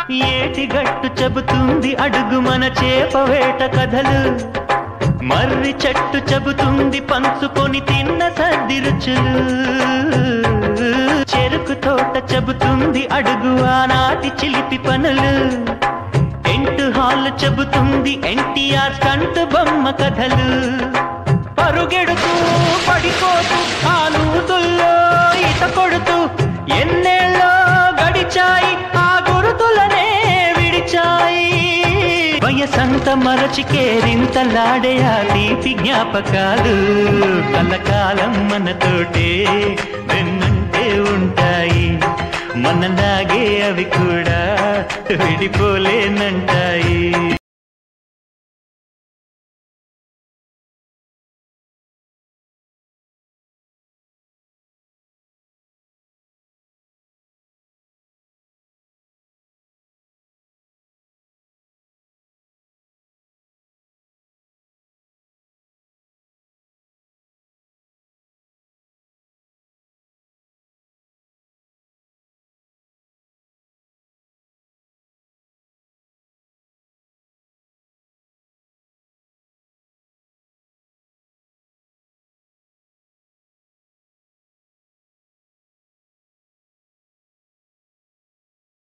ఏటిగట్టు చెబుతుంది అడుగు మన చేపవేట కథలు మర్రి చెట్టు చెబుతుంది పంచుకొని తిన్న సర్ది రుచులు చెరుకు తోట చెబుతుంది అడుగు ఆనాటి చిలిపి పనులు టెంట్ హాల్ చెబుతుంది ఎన్టీఆర్ స్టంట్ బొమ్మ కథలు పరుగెడుతూ పడిపోతూ ఆ నూతుల్లో ఈత కొడుతూ ఎన్నేళ్ళో గడిచాయి ఆ గురుతులనే విడిచాయి వయసంత మరచి కేరింతలాడే ఆ తీపి జ్ఞాపకాలు కలకాలం మనతోటే వెన్నంటే ఉంటాయి మనలాగే అవి కూడా విడిపోలేనంటాయి